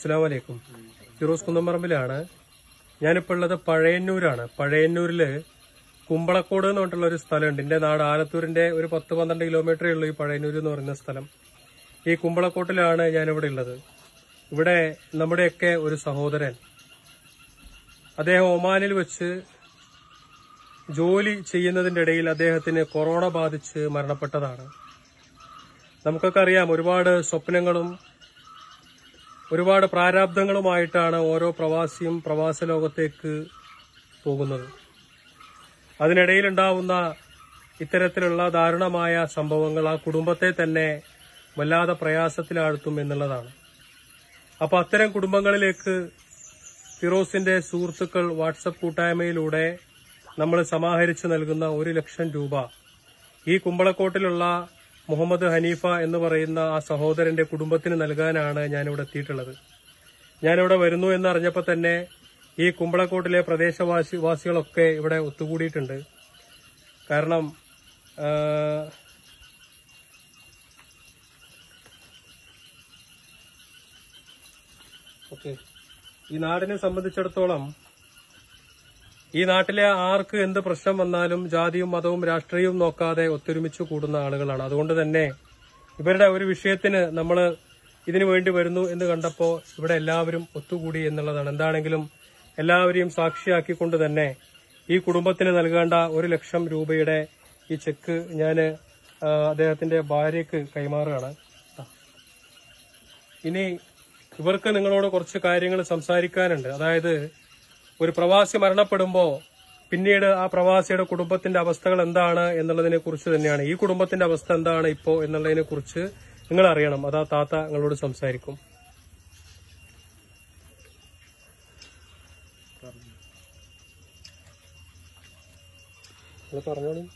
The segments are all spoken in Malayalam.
അസ്സലാം വലൈക്കും ഫിറോസ് കുന്നമ്പറമ്പിലാണ് ഞാനിപ്പോൾ ഉള്ളത് പഴയന്നൂരാണ് പഴയന്നൂരില് കുമ്പളക്കോട് എന്ന് പറഞ്ഞിട്ടുള്ള ഒരു സ്ഥലമുണ്ട് എന്റെ നാട് ആലത്തൂരിന്റെ ഒരു പത്ത് പന്ത്രണ്ട് കിലോമീറ്ററേ ഉള്ളൂ ഈ പഴയന്നൂർ എന്ന് പറയുന്ന സ്ഥലം ഈ കുമ്പളക്കോട്ടിലാണ് ഞാനിവിടെ ഉള്ളത് ഇവിടെ നമ്മുടെയൊക്കെ ഒരു സഹോദരൻ അദ്ദേഹം ഒമാനിൽ വെച്ച് ജോലി ചെയ്യുന്നതിന്റെ ഇടയിൽ അദ്ദേഹത്തിന് കൊറോണ ബാധിച്ച് മരണപ്പെട്ടതാണ് നമുക്കൊക്കെ അറിയാം ഒരുപാട് സ്വപ്നങ്ങളും ഒരുപാട് പ്രാരാബ്ദങ്ങളുമായിട്ടാണ് ഓരോ പ്രവാസിയും പ്രവാസ ലോകത്തേക്ക് പോകുന്നത് അതിനിടയിലുണ്ടാവുന്ന ഇത്തരത്തിലുള്ള ദാരുണമായ സംഭവങ്ങൾ ആ കുടുംബത്തെ തന്നെ വല്ലാതെ പ്രയാസത്തിലാഴ്ത്തും എന്നുള്ളതാണ് അപ്പൊ അത്തരം കുടുംബങ്ങളിലേക്ക് ഫിറോസിന്റെ സുഹൃത്തുക്കൾ വാട്സപ്പ് കൂട്ടായ്മയിലൂടെ നമ്മൾ സമാഹരിച്ചു നൽകുന്ന ഒരു ലക്ഷം രൂപ ഈ കുമ്പളക്കോട്ടിലുള്ള മുഹമ്മദ് ഹനീഫ എന്ന് പറയുന്ന ആ സഹോദരന്റെ കുടുംബത്തിന് നൽകാനാണ് ഞാനിവിടെ എത്തിയിട്ടുള്ളത് ഞാനിവിടെ വരുന്നു എന്നറിഞ്ഞപ്പോൾ തന്നെ ഈ കുമ്പളക്കോട്ടിലെ പ്രദേശവാസി വാസികളൊക്കെ ഇവിടെ ഒത്തുകൂടിയിട്ടുണ്ട് കാരണം ആ, ഓക്കെ ഈ നാടിനെ സംബന്ധിച്ചിടത്തോളം ഈ നാട്ടിലെ ആർക്ക് എന്ത് പ്രശ്നം വന്നാലും ജാതിയും മതവും രാഷ്ട്രീയവും നോക്കാതെ ഒത്തൊരുമിച്ച് കൂടുന്ന ആളുകളാണ് അതുകൊണ്ട് തന്നെ ഇവരുടെ ഒരു വിഷയത്തിന് നമ്മൾ ഇതിനു വേണ്ടി വരുന്നു എന്ന് കണ്ടപ്പോൾ ഇവിടെ എല്ലാവരും ഒത്തുകൂടി എന്നുള്ളതാണ് എന്താണെങ്കിലും എല്ലാവരെയും സാക്ഷിയാക്കിക്കൊണ്ട് തന്നെ ഈ കുടുംബത്തിന് നൽകേണ്ട ഒരു ലക്ഷം രൂപയുടെ ഈ ചെക്ക് ഞാൻ അദ്ദേഹത്തിന്റെ ഭാര്യയ്ക്ക് കൈമാറുകയാണ് ഇനി ഇവർക്ക് നിങ്ങളോട് കുറച്ച് കാര്യങ്ങൾ സംസാരിക്കാനുണ്ട് അതായത് ഒരു പ്രവാസി മരണപ്പെടുമ്പോ പിന്നീട് ആ പ്രവാസിയുടെ കുടുംബത്തിന്റെ അവസ്ഥകൾ എന്താണ് എന്നുള്ളതിനെ കുറിച്ച് തന്നെയാണ് ഈ കുടുംബത്തിന്റെ അവസ്ഥ എന്താണ് ഇപ്പോ എന്നുള്ളതിനെ കുറിച്ച് നിങ്ങൾ അറിയണം അതാ താത്ത നിങ്ങളോട് സംസാരിക്കും നിങ്ങൾ പറഞ്ഞോളൂ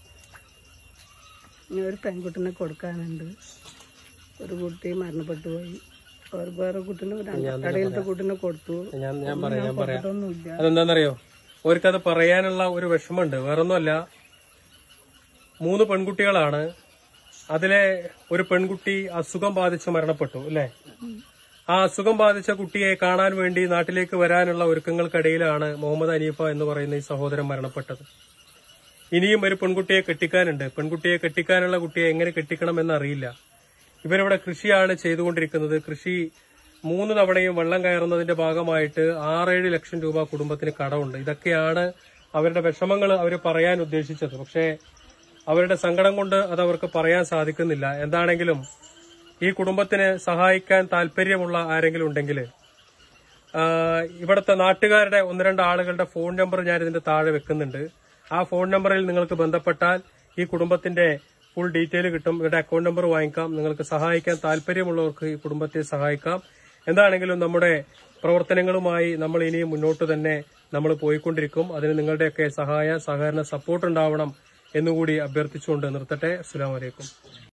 ഇനി ഒരു പെൺകുട്ടിനെ കൊടുക്കാനുണ്ട് ഒരു കുട്ടി മരണപ്പെട്ടു പോയി ഒരു വേറെ കുട്ടിനെ കടയിലത്തെ കുട്ടിനെ കൊടുത്തു ഞാൻ ഞാൻ പറയാം ഞാൻ പറയാം ഇതൊന്നുമില്ല അതെന്താണെന്നറിയോ അവർക്കത് പറയാനുള്ള ഒരു വിഷമമുണ്ട് വേറൊന്നുമല്ല മൂന്ന് പെൺകുട്ടികളാണ് അതിലെ ഒരു പെൺകുട്ടി അസുഖം ബാധിച്ച് മരണപ്പെട്ടു അല്ലേ ആ അസുഖം ബാധിച്ച കുട്ടിയെ കാണാൻ വേണ്ടി നാട്ടിലേക്ക് വരാനുള്ള ഒരുക്കങ്ങൾക്കിടയിലാണ് മുഹമ്മദ് അനീഫ എന്ന് പറയുന്ന ഈ സഹോദരൻ മരണപ്പെട്ടത് ഇനിയും ഒരു പെൺകുട്ടിയെ കെട്ടിക്കാനുണ്ട് പെൺകുട്ടിയെ കെട്ടിക്കാനുള്ള കുട്ടിയെ എങ്ങനെ കെട്ടിക്കണം അറിയില്ല ഇവരിവിടെ കൃഷിയാണ് ചെയ്തുകൊണ്ടിരിക്കുന്നത് കൃഷി മൂന്ന് തവണയും വെള്ളം കയറുന്നതിന്റെ ഭാഗമായിട്ട് ആറേഴ് ലക്ഷം രൂപ കുടുംബത്തിന് കടമുണ്ട് ഇതൊക്കെയാണ് അവരുടെ വിഷമങ്ങൾ അവർ പറയാൻ ഉദ്ദേശിച്ചത് പക്ഷേ അവരുടെ സങ്കടം കൊണ്ട് അത് അവർക്ക് പറയാൻ സാധിക്കുന്നില്ല എന്താണെങ്കിലും ഈ കുടുംബത്തിന് സഹായിക്കാൻ താല്പര്യമുള്ള ആരെങ്കിലും ഉണ്ടെങ്കിൽ ഇവിടുത്തെ നാട്ടുകാരുടെ ഒന്ന് രണ്ട് ആളുകളുടെ ഫോൺ നമ്പർ ഞാൻ ഇതിന്റെ താഴെ വെക്കുന്നുണ്ട് ആ ഫോൺ നമ്പറിൽ നിങ്ങൾക്ക് ബന്ധപ്പെട്ടാൽ ഈ കുടുംബത്തിന്റെ ഫുൾ ഡീറ്റെയിൽ കിട്ടും ഇവരുടെ അക്കൗണ്ട് നമ്പർ വാങ്ങിക്കാം നിങ്ങൾക്ക് സഹായിക്കാൻ താല്പര്യമുള്ളവർക്ക് ഈ കുടുംബത്തെ സഹായിക്കാം എന്താണെങ്കിലും നമ്മുടെ പ്രവർത്തനങ്ങളുമായി നമ്മൾ ഇനിയും മുന്നോട്ട് തന്നെ നമ്മൾ പോയിക്കൊണ്ടിരിക്കും അതിന് നിങ്ങളുടെയൊക്കെ സഹായ സഹകരണ സപ്പോർട്ട് ഉണ്ടാവണം എന്നുകൂടി അഭ്യർത്ഥിച്ചുകൊണ്ട് നിർത്തട്ടെ അസ്സാം വലൈക്കും